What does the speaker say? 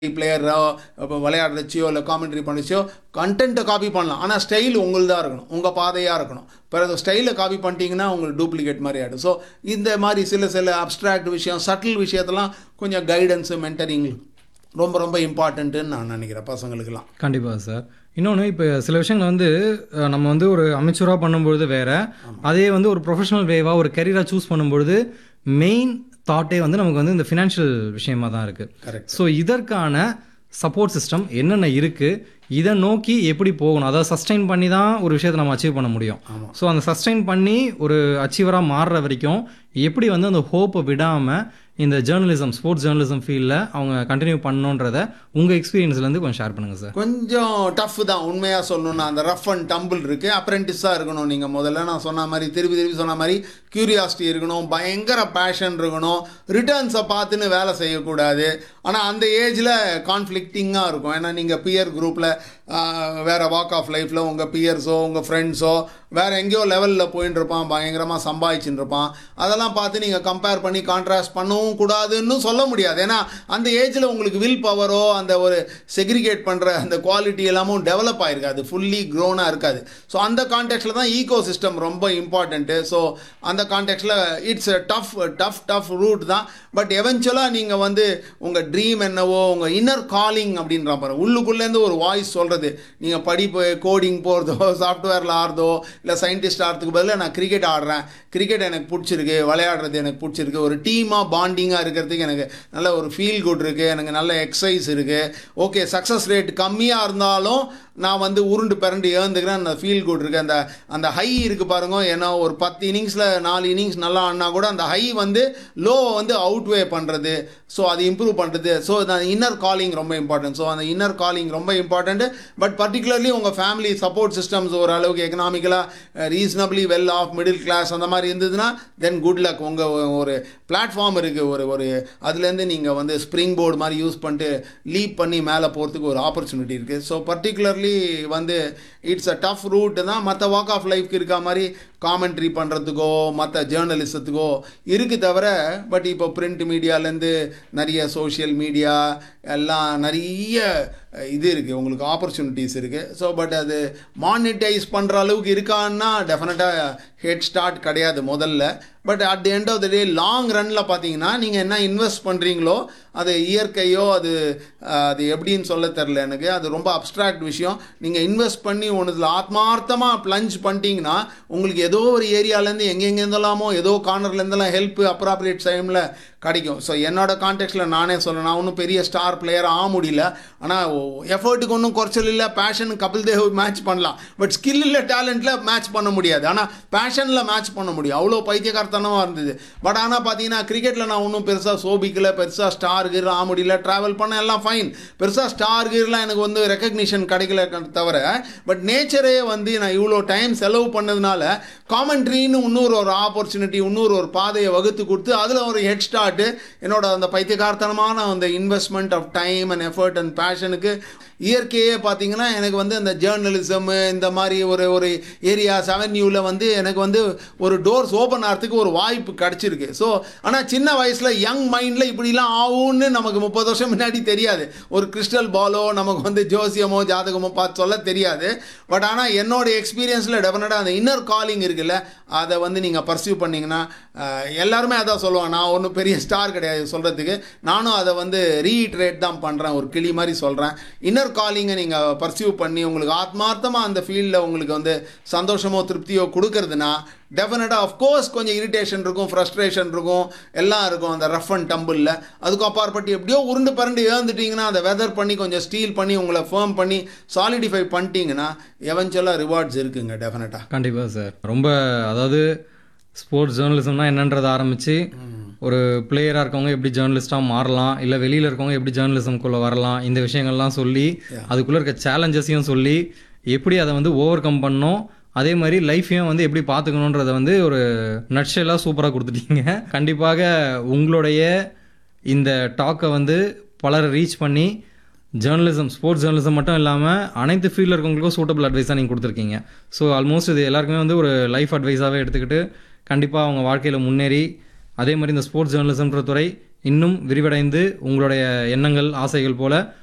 பிளேயரோ இப்போ விளையாடுறச்சியோ இல்லை காமெண்ட்ரி பண்ணிச்சியோ கண்டென்ட்டை காப்பி பண்ணலாம் ஆனால் ஸ்டைல் உங்களுதாக இருக்கணும் உங்கள் பாதையாக இருக்கணும் பிறகு ஸ்டைலை காப்பி பண்ணிட்டீங்கன்னா உங்களுக்கு டூப்ளிகேட் மாதிரி ஆகிடும் ஸோ இந்த மாதிரி சில சில அப்ட்ராக்ட் விஷயம் சட்டில் விஷயத்தெல்லாம் கொஞ்சம் கைடன்ஸு மென்டரிங் ரொம்ப ரொம்ப இம்பார்ட்டன்ட்டுன்னு நான் நினைக்கிறேன் பசங்களுக்கெல்லாம் கண்டிப்பாக சார் இன்னொன்று இப்போ சில விஷயங்கள் வந்து அஹ், நம்ம வந்து ஒரு அமைச்சராக பண்ணும்பொழுது வேற அதே வந்து ஒரு ப்ரொஃபஷனல் வேவாக ஒரு கரியராக சூஸ் பண்ணும்பொழுது மெயின் தாட்டே வந்து நமக்கு வந்து இந்த ஃபினான்ஷியல் விஷயமா தான் இருக்குது Correct. ஸோ இதற்கான சப்போர்ட் சிஸ்டம் என்னென்ன இருக்குது இதை நோக்கி எப்படி போகணும் அதாவது சஸ்டைன் பண்ணி தான் ஒரு விஷயத்தை நம்ம அச்சீவ் பண்ண முடியும் ஸோ அந்த சஸ்டைன் பண்ணி ஒரு அச்சீவராக மாறுற வரைக்கும் எப்படி வந்து அந்த ஹோப்பை விடாமல் இந்த ஜேர்னலிசம் ஸ்போர்ட்ஸ் ஜேர்னலிசம் ஃபீல்டில் அவங்க கண்டினியூ பண்ணணுன்றத உங்கள் எக்ஸ்பீரியன்ஸ்லேருந்து கொஞ்சம் ஷேர் பண்ணுங்கள் சார் கொஞ்சம் டஃப் தான் உண்மையாக சொல்லணும்னா அந்த ரஃப் அண்ட் டம்பிள் இருக்குது அப்ரெண்டிஸாக இருக்கணும் நீங்கள் முதல்ல நான் சொன்ன மாதிரி திருப்பி திருப்பி சொன்ன மாதிரி க்யூரியாசிட்டி இருக்கணும் பயங்கர பேஷன் இருக்கணும் ரிட்டர்ன்ஸை பார்த்துன்னு வேலை செய்யக்கூடாது ஆனால் அந்த ஏஜில் கான்ஃப்ளிக்டிங்காக இருக்கும் ஏன்னா நீங்கள் பியர் குரூப்பில் வேறு வாக் ஆஃப் லைஃப்பில் உங்கள் பியர்ஸோ உங்கள் ஃப்ரெண்ட்ஸோ வேறு எங்கேயோ லெவலில் போயின்னு இருப்பான் பயங்கரமாக சம்பாதிச்சுன்னு இருப்பான் அதெல்லாம் பார்த்து நீங்கள் கம்பேர் பண்ணி கான்ட்ராஸ்ட் பண்ணவும் கூடாதுன்னு சொல்ல முடியாது ஏன்னா அந்த ஏஜில் உங்களுக்கு வில் பவரோ அந்த ஒரு செக்ரிகேட் பண்ணுற அந்த குவாலிட்டி எல்லாமும் டெவலப் ஆயிருக்காது ஃபுல்லி க்ரோனாக இருக்காது ஸோ அந்த கான்டெக்ட்டில் தான் ஈகோ சிஸ்டம் ரொம்ப இம்பார்ட்டண்ட்டு ஸோ அந்த கான்டெக்ட்டில் it's tough tough tough route தான் பட் எவென்ச்சுவலாக நீங்கள் வந்து உங்கள் ட்ரீம் என்னவோ உங்கள் இன்னர் காலிங் அப்படின்ற பாருங்க உள்ளுக்குள்ளேருந்து ஒரு வாய்ஸ் சொல்கிறது நீங்கள் படிப்பு கோடிங் போகிறதோ சாஃப்ட்வேரில் ஆடுறதோ இல்லை சயின்டிஸ்ட் ஆகிறதுக்கு பதிலாக நான் கிரிக்கெட் ஆடுறேன் கிரிக்கெட் எனக்கு பிடிச்சிருக்கு விளையாடுறது எனக்கு பிடிச்சிருக்கு ஒரு டீமாக பாண்டிங்காக இருக்கிறதுக்கு எனக்கு நல்ல ஒரு ஃபீல் குட் இருக்குது எனக்கு நல்ல எக்ஸசைஸ் இருக்குது ஓகே சக்ஸஸ் ரேட் கம்மியாக இருந்தாலும் நான் வந்து உருண்டு பிறண்டு ஏந்துக்கிறேன் அந்த ஃபீல் குட் இருக்குது அந்த அந்த ஹை இருக்குது பாருங்க ஏன்னா ஒரு பத்து இன்னிங்ஸில் நாலு இன்னிங்ஸ் நல்லா ஆடினா கூட அந்த ஹை வந்து லோவை வந்து அவுட்வே பண்ணுறது ஸோ அது இம்ப்ரூவ் பண்ணுறது ஸோ அந்த இன்னர் காலிங் ரொம்ப இம்பார்ட்டன்ட் ஸோ அந்த இன்னர் காலிங் ரொம்ப இம்பார்ட்டன்ட் பட் பர்டிகுலர்லி உங்கள் ஃபேமிலி சப்போர்ட் சிஸ்டம்ஸ் ஓரளவுக்கு எக்கனாமிக்கலாக reasonably well off middle class அந்த மாதிரி இருந்ததுன்னா தென் குட் லக் உங்கள் ஒரு பிளாட்ஃபார்ம் இருக்குது ஒரு ஒரு அதுலேருந்து நீங்கள் வந்து ஸ்ப்ரிங் போர்டு மாதிரி யூஸ் பண்ணிட்டு லீப் பண்ணி மேலே போகிறதுக்கு ஒரு ஆப்பர்ச்சுனிட்டி இருக்குது ஸோ பர்டிகுலர்லி வந்து இட்ஸ் அ டஃப் ரூட் தான் மற்ற வாக் ஆஃப் லைஃப்க்கு இருக்க மாதிரி காமெண்ட்ரி பண்ணுறதுக்கோ மற்ற ஜேர்னலிசத்துக்கோ இருக்குது தவிர பட் இப்போ பிரிண்ட் மீடியாலேருந்து நிறைய சோஷியல் மீடியா எல்லாம் நிறைய இது இருக்குது உங்களுக்கு ஆப்பர்ச்சுனிட்டிஸ் இருக்குது ஸோ பட் அது மானிட்டைஸ் பண்ணுற அளவுக்கு இருக்கான்னா டெஃபினட்டாக ஹெட் ஸ்டார்ட் கிடையாது முதல்ல but at the end of the day long ரன்னில் பார்த்தீங்கன்னா நீங்கள் என்ன இன்வெஸ்ட் பண்ணுறீங்களோ அது இயற்கையோ அது அஹ், அது எப்படின்னு சொல்ல தெரில எனக்கு அது ரொம்ப அப்ட்ராக்ட் விஷயம் நீங்கள் இன்வெஸ்ட் பண்ணி ஒன்றுல ஆத்மார்த்தமாக ப்ளஞ்ச் பண்ணிட்டீங்கன்னா உங்களுக்கு ஏதோ ஒரு ஏரியாலேருந்து எங்கெங்கே இருந்தலாமோ ஏதோ கார்னர்லேருந்தெல்லாம் ஹெல்ப் அப்ராப்ரியேட் டைமில் கிடைக்கும் ஸோ என்னோட கான்டெக்ட்டில் நானே சொல்கிறேன் நான் ஒன்றும் பெரிய ஸ்டார் பிளேயர் ஆக முடியல ஆனால் எஃபர்ட்டுக்கு ஒன்றும் குறைச்சல் இல்லை பேஷன் கபில் தேவ் மேட்ச் பண்ணலாம் பட் ஸ்கில் இல்லை டேலண்ட்டில் மேட்ச் பண்ண முடியாது ஆனால் பேஷனில் மேட்ச் பண்ண முடியும் அவ்வளோ பைத்தியக்காரத்தனமாக இருந்தது பட் ஆனால் பார்த்தீங்கன்னா கிரிக்கெட்டில் நான் ஒன்றும் பெருசாக சோபிக்கல பெருசாக ஸ்டார் கீர் ஆக முடியல ட்ராவல் பண்ண எல்லாம் ஃபைன் பெருசாக ஸ்டார் கீர்லாம் எனக்கு வந்து ரெக்கக்னிஷன் கிடைக்கல தவிர பட் நேச்சரே வந்து நான் இவ்வளோ டைம் செலவு பண்ணதுனால காமெண்ட்ரின்னு இன்னொரு ஒரு ஆப்பர்ச்சுனிட்டி இன்னொரு ஒரு பாதையை வகுத்து கொடுத்து அதில் ஒரு ஹெட் ஸ்டார்ட்டு என்னோட அந்த பைத்தியகார்த்தனமான அந்த investment of time and effort and பேஷனுக்கு இயற்கையே பார்த்தீங்கன்னா எனக்கு வந்து அந்த ஜேர்னலிசம் இந்த மாதிரி ஒரு ஒரு ஏரியாஸ் அவென்யூவில் வந்து எனக்கு வந்து ஒரு டோர்ஸ் ஓப்பன் ஆகிறதுக்கு ஒரு வாய்ப்பு கிடச்சிருக்கு ஸோ ஆனால் சின்ன வயசில் யங் மைண்டில் இப்படிலாம் ஆகும்னு நமக்கு முப்பது வருஷம் முன்னாடி தெரியாது ஒரு கிறிஸ்டல் பாலோ நமக்கு வந்து ஜோசியமோ ஜாதகமோ பார்த்து சொல்ல தெரியாது பட் ஆனால் என்னோட எக்ஸ்பீரியன்ஸில் டெஃபினட்டாக அந்த இன்னர் காலிங் இருக்குல்ல அதை வந்து நீங்கள் பர்சியூ பண்ணிங்கன்னா அஹ், எல்லாருமே அதான் சொல்லுவாங்க நான் ஒன்றும் பெரிய ஸ்டார் கிடையாது சொல்கிறதுக்கு நானும் அதை வந்து ரீட்ரேட் தான் பண்ணுறேன் ஒரு கிளி மாதிரி சொல்கிறேன் இன்னர் காலிங்கை நீங்கள் பர்சியூ பண்ணி உங்களுக்கு ஆத்மார்த்தமாக அந்த ஃபீல்டில் உங்களுக்கு வந்து சந்தோஷமோ திருப்தியோ கொடுக்கறதுனா டெஃபினட்டாக அஃப்கோர்ஸ் கொஞ்சம் இரிட்டேஷன் இருக்கும் ஃப்ரஸ்ட்ரேஷன் இருக்கும் எல்லாம் இருக்கும் அந்த ரஃப் அண்ட் டம்பிளில் அதுக்கு அப்பாற்பட்டு எப்படியோ உருண்டு பரண்டு ஏந்துட்டிங்கன்னா அதை வெதர் பண்ணி கொஞ்சம் ஸ்டீல் பண்ணி உங்களை ஃபேம் பண்ணி சாலிடிஃபை பண்ணிட்டீங்கன்னா எவென்ச்சுவலாக ரிவார்ட்ஸ் இருக்குங்க டெஃபினட்டாக கண்டிப்பாக சார் ரொம்ப அதாவது ஸ்போர்ட்ஸ் ஜேர்னலிசம்னா என்னன்றதை ஆரம்பித்து ஒரு பிளேயராக இருக்கவங்க எப்படி ஜேர்னலிஸ்ட்டாக மாறலாம் இல்லை வெளியில் இருக்கவங்க எப்படி ஜேர்னலிசம்குள்ளே வரலாம் இந்த விஷயங்கள்லாம் சொல்லி அதுக்குள்ளே இருக்க சேலஞ்சஸையும் சொல்லி எப்படி அதை வந்து ஓவர் கம் பண்ணோம் அதே மாதிரி லைஃப்பையும் வந்து எப்படி பார்த்துக்கணுன்றதை வந்து ஒரு நட்ஷெல்லாம் சூப்பராக கொடுத்துட்டீங்க கண்டிப்பாக உங்களுடைய இந்த டாக்கை வந்து பலரை ரீச் பண்ணி ஜேர்னலிசம் ஸ்போர்ட்ஸ் ஜேர்னலிசம் மட்டும் இல்லாமல் அனைத்து ஃபீல்டில் இருக்கவங்களுக்கும் சூட்டபிள் அட்வைஸாக நீங்கள் கொடுத்துருக்கீங்க ஸோ ஆல்மோஸ்ட் இது எல்லாருக்குமே வந்து ஒரு லைஃப் அட்வைஸாகவே எடுத்துக்கிட்டு கண்டிப்பாக அவங்க வாழ்க்கையில் முன்னேறி அதே மாதிரி இந்த ஸ்போர்ட்ஸ் ஜேர்னலிசம்ன்ற துறை இன்னும் விரிவடைந்து உங்களுடைய எண்ணங்கள் ஆசைகள் போல